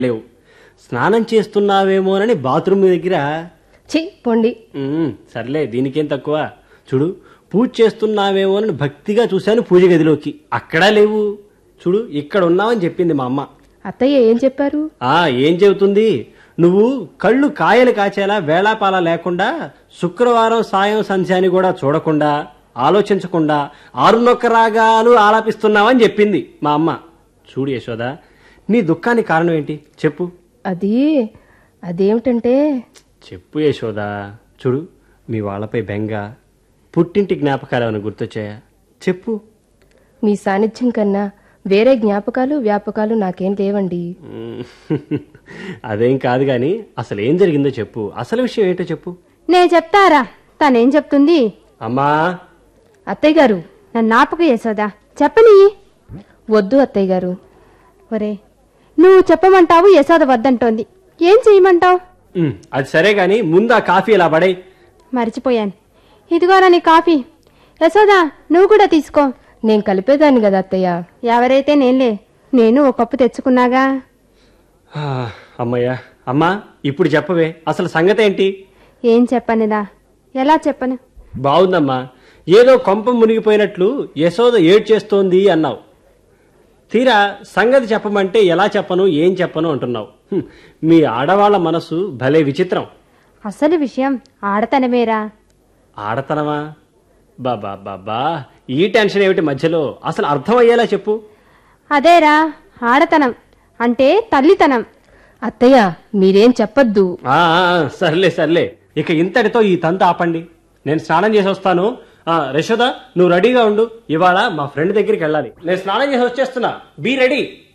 లేవు స్నానం చేస్తున్నావేమోనని బాత్రూమ్ దగ్గర ఛీ పొండి ఉమ్, సర్లే దీనికేం తక్కువ చూడు పూజ చేస్తున్నావేమోనని భక్తిగా చూశాను పూజ గదిలోకి అక్కడా లేవు చూడు ఇక్కడ ఉన్నావని చెప్పింది మా అమ్మ అత్తయ్య ఏం చెప్పారు ఆ ఏం చెబుతుంది నువ్వు కళ్ళు కాయలు కాచేలా వేళాపాల లేకుండా శుక్రవారం సాయం సంధ్యాని కూడా చూడకుండా ఆలోచించకుండా ఆరునొక్క రాగాలు ఆలాపిస్తున్నావని చెప్పింది మా అమ్మ చూడు యశోద నీ దుఃఖానికి కారణం ఏంటి చెప్పు అది అదేమిటంటే చెప్పు యశోద చూడు మీ వాళ్ళపై బెంగ పుట్టింటి జ్ఞాపకాలు ఏమైనా గుర్తొచ్చాయా చెప్పు మీ సాన్నిధ్యం కన్నా వేరే జ్ఞాపకాలు వ్యాపకాలు నాకేం లేవండి మ్మ్. అదేం కాదు గాని అసలు ఏం జరిగిందో చెప్పు అసలు విషయం ఏంటో చెప్పు నే చెప్తారా తనేం చెప్తుంది అమ్మా అత్తయ్య గారు నన్ను నాపక యశోదా చెప్పని వద్దు అత్తయ్య గారు ఒరే నువ్వు చెప్పమంటావు యశోద వద్దంటోంది ఏం చేయమంటావు మ్మ్. అది సరే గాని ముందు ఆ కాఫీ ఇలా పడై మర్చిపోయాను ఇదిగోరా నీ కాఫీ యశోదా నువ్వు కూడా తీసుకో నేను కలిపేదాన్ని కదా అత్తయ్య ఎవరైతే నేనులే నేను ఒక కప్పు తెచ్చుకున్నాగా అమ్మయ్యా అమ్మా ఇప్పుడు చెప్పవే అసలు సంగతి ఏంటి ఏం చెప్పనిదా ఎలా చెప్పను బాగుందమ్మా ఏదో కొంప మునిగిపోయినట్లు యశోద ఏడ్చేస్తోంది అన్నావు తీరా సంగతి చెప్పమంటే ఎలా చెప్పను ఏం చెప్పను అంటున్నావు హ్మ్. మీ ఆడవాళ్ళ మనసు భలే విచిత్రం అసలు విషయం ఆడతనమేరా ఆడతనమా బాబా బాబా ఈ టెన్షన్ ఏమిటి మధ్యలో అసలు అర్థమయ్యేలా చెప్పు అదేరా ఆడతనం అంటే తల్లితనం అత్తయ్య మీరేం చెప్పొద్దు ఆ, ఆ, ఆ, సర్లే సర్లే ఇక ఇంతటితో ఈ తంత ఆపండి నేను స్నానం చేసి వస్తాను ఆ, యశోద నువ్వు రెడీగా ఉండు ఇవాళ మా ఫ్రెండ్ దగ్గరికి వెళ్ళాలి నేను స్నానం చేసి వచ్చేస్తున్నా బీ రెడీ